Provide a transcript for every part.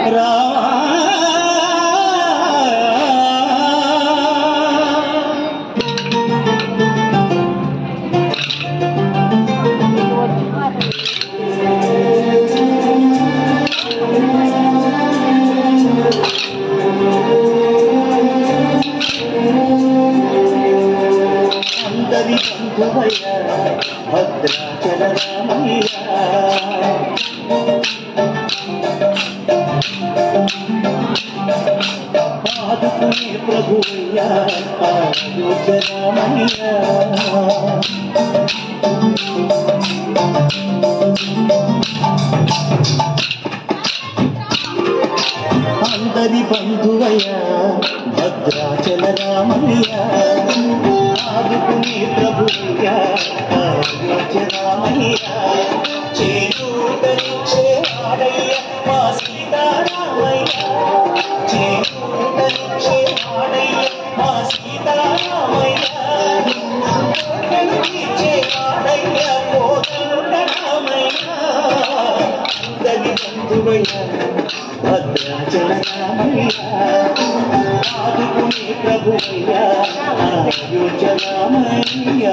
అందరి బంధువయ్య భద్రాచల రామయ్య ఆదుకునే ప్రభువయ్య అయోధ్య రామయ్య అందరి బంధువయ్య భద్రాచల రామయ్య ఆదుకునే ప్రభువయ్య అయోధ్య రామయ్య చేయూతనిచ్చే ఆడయ్య మా సీతారామయ్య చేయూతనిచ్చే ఆడయ్య మా సీతారామయ్య కోటలుగిచ్చే ఆడయ్య కోదండ రామయ్య అందరి బంధువయ్య భద్రాచల రామయ్య ఆదుకునే ప్రభువయ్య అయోధ్య రామయ్య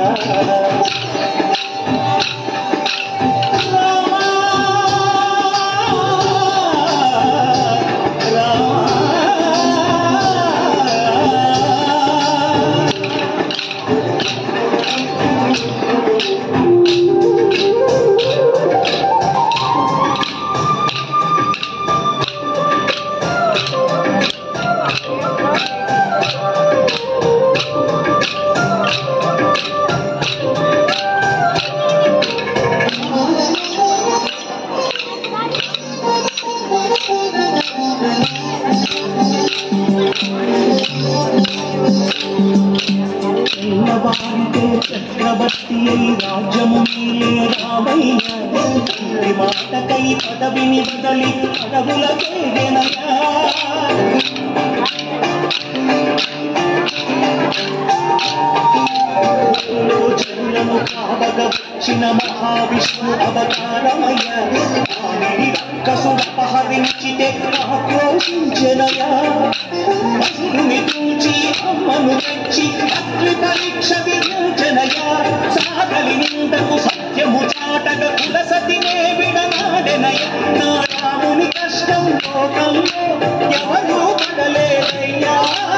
చిన్నవారితో చక్రవర్తి అయి రాజ్యము మీలే రామయ్య తండ్రి మాటకై పదవిని బదలి పదవుల కేగెనయ్యా జనులను కావగ వచ్చిన మహావిష్ణు అవతారమయ్య వారిని రక్కసుడపహరించితే ఆక్రోశించెనయా పశువుని చూచి అమ్మను తెచ్చి అగ్ని పరీక్ష విరించనయా సాగలి నిందకు సత్యము చాటగ కులసతినే విడనాడెనయ నా రాముని కష్టం లోకంలో ఎవరూ పడలేదయ్యా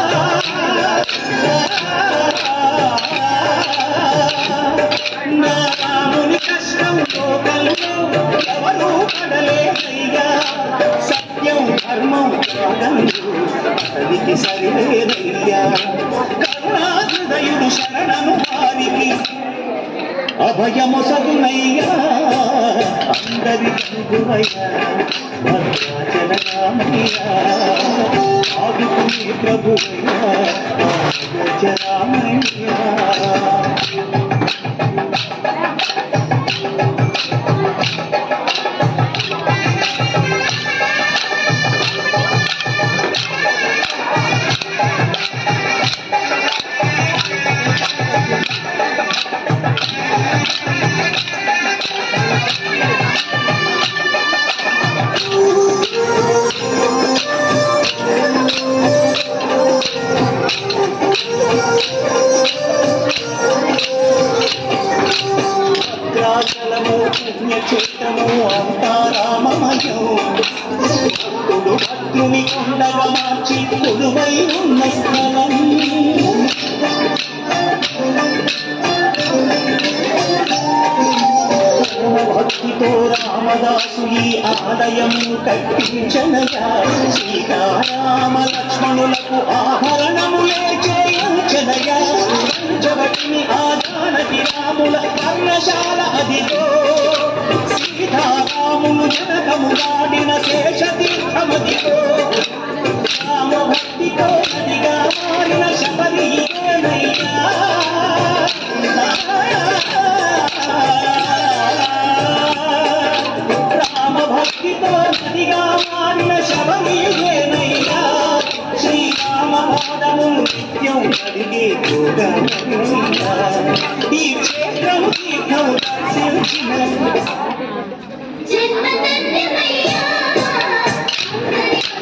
నా రాముని కష్టం లోకంలో ఎవరూ పడలేదయ్యా సత్యం ధర్మం త్యాగంలో అతనికి సరిలేదయ్యా కరుణాహృదయుడు శరణను వారికి అభయమొసగునయ్యా అందరి బంధువయ్యా భద్రాచల రామయ్యా ఆదుకునే ప్రభువయ్యా అయోధ్య రామయ్యా భద్రాచలము పుణ్యక్షేత్రము అంతారామమయం భక్తుడు భద్రుని కొండగా మార్చి కొలువై ఉన్న స్థలం భక్తితో రామదాసు ఈ ఆలయము కట్టించనగా సీతారామ లక్ష్మణులకు ఆభరణములే చేయించనగా పంచవటిని ఆదానకి రాముల కర్ణశాల అదిగో సీతారాములు జనకము దాడిన శేషతీర్థమదిగో రామ భక్తితో నదిగా మారిన శబరి ఇదేనయ్యా రామ భక్తితో నదిగా మారిన శబరీయేనయ్యా శ్రీరామ పాదములు నిత్యం అడిగే గోదావరియా. ఈ క్షేత్రం తీర్థం దర్శించిన జన్మధన్యమయ్యా అందరి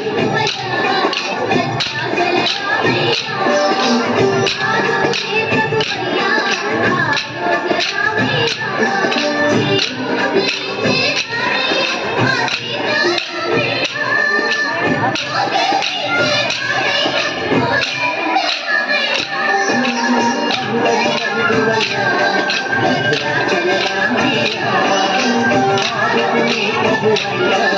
అందరి తండ్రువయ్యా భద్రాచల రామయ్య ఆదుకునే ప్రభువయ్యా